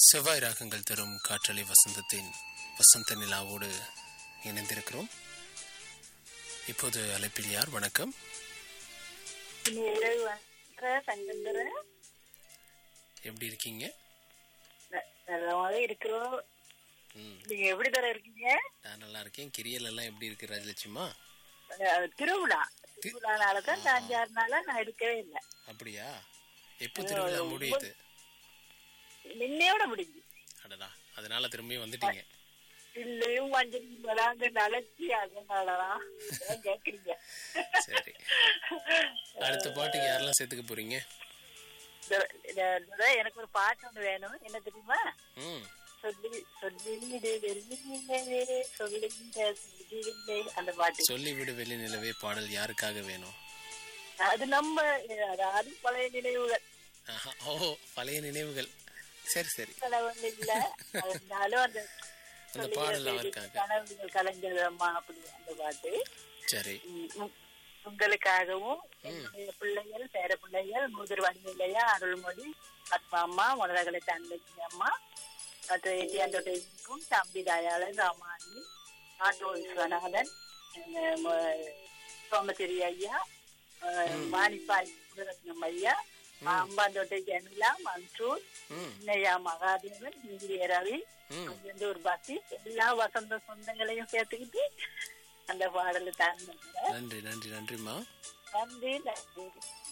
செவ்வாய் ராகங்கள் தரும் காற்றலை வசந்தத்தின் வசந்த நிலாவோடு இணைந்திருக்கிறோம் இப்போது அழைப்பில் யார் வணக்கம் இரவு வந்த சங்கந்தர எப்படி இருக்கீங்க நல்லாவே இருக்கிறோம் ம் நீங்க எப்படி தர இருக்கீங்க நான் நல்லா இருக்கேன் கிரியல் எல்லாம் எப்படி இருக்கு ராஜலட்சுமா அஹ், திருவிழா திருவிழானாலதான் இந்த அஞ்சாறு நாளா நான் எடுக்கவே இல்லை அப்படியா எப்போ திருவிழா முடியுது நின்னையோட முடிஞ்சு அடடா அதனால திரும்பியும் வந்துட்டீங்க இல்லையும் மஞ்சள் விளாண்டு நலச்சி அதனாலதான் அதான் கேக்குறீங்க சரி அடுத்த பாட்டுக்கு யாரெல்லாம் சேர்த்துக்க போறீங்க இந்த- இந்த- இந்த எனக்கு ஒரு பாட்டு ஒண்ணு வேணும் என்ன தெரியுமா ம் சொல்லி சொல்லி வெள்ளியிலே சொல்லுங்க சொல்லிடுங்க அந்த பாட்டு சொல்லி விடு வெளி நிலவே பாடல் யாருக்காக வேணும் அது நம்ம அதாவது பழைய நினைவுகள் ஆஹா, ஓ பழைய நினைவுகள் சரி சரி கலவன் இல்ல இருந்தாலும் அந்த அந்த பாடல் அவருக்காக கனவுகள் கலைஞரம்மா அப்படி அந்த பாட்டு சரி உம், உம், உங்களுக்காகவும் என்னுடைய பிள்ளைகள் பேர பிள்ளைகள் மூதர் வடிநிலையா அருள்மொழி பத்மா அம்மா முனதகலை தந்தைக்கு அம்மா மற்ற எட்டியாண்டோட்டைக்கும் தம்பி தயாளன் ராமாணி ஆட்டோ விஸ்வநாதன் அஹ், ம- சோமசிரி ஐயா அஹ், மாணிப்பாய் முருகரத்னம் ஐயா அம்பாந்தோட்டை ஜெமிலா மன்சூர் ம் இன்னையா மகாதேவன் இந்திரிய ரவி ம் அங்கிருந்து ஒரு பசி எல்லா வசந்த சொந்தங்களையும் சேர்த்துக்கிட்டு அந்த பாடலை தரணும் நன்றி நன்றி நன்றிம்மா நன்றி நன்றி